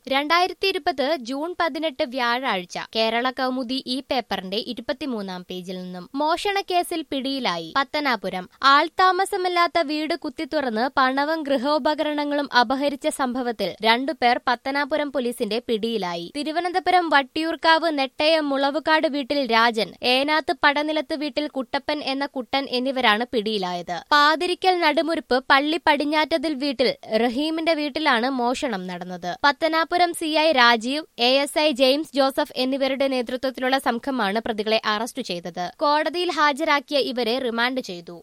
രണ്ടായിരത്തി ഇരുപത് ജൂൺ പതിനെട്ട് വ്യാഴാഴ്ച കേരള കൗമുദി ഈ പേപ്പറിന്റെ ഇരുപത്തിമൂന്നാം പേജിൽ നിന്നും മോഷണക്കേസിൽ പിടിയിലായി പത്തനാപുരം ആൾതാമസമില്ലാത്ത വീട് കുത്തിത്തുറന്ന് പണവും ഗൃഹോപകരണങ്ങളും അപഹരിച്ച സംഭവത്തിൽ രണ്ടുപേർ പത്തനാപുരം പോലീസിന്റെ പിടിയിലായി തിരുവനന്തപുരം വട്ടിയൂർക്കാവ് നെട്ടയം മുളവുകാട് വീട്ടിൽ രാജൻ ഏനാത്ത് പടനിലത്ത് വീട്ടിൽ കുട്ടപ്പൻ എന്ന കുട്ടൻ എന്നിവരാണ് പിടിയിലായത് പാതിരിക്കൽ നടുമുറിപ്പ് പള്ളി പടിഞ്ഞാറ്റതിൽ വീട്ടിൽ റഹീമിന്റെ വീട്ടിലാണ് മോഷണം നടന്നത് Pathanapuram C I Rajeev A S I James Joseph എന്നിവരുടെ നേതൃത്വത്തിലുള്ള സംഘമാണ് പ്രതികളെ അറസ്റ്റ് ചെയ്തത് കോടതിയിൽ ഹാജരാക്കിയ ഇവരെ റിമാൻഡ് ചെയ്തു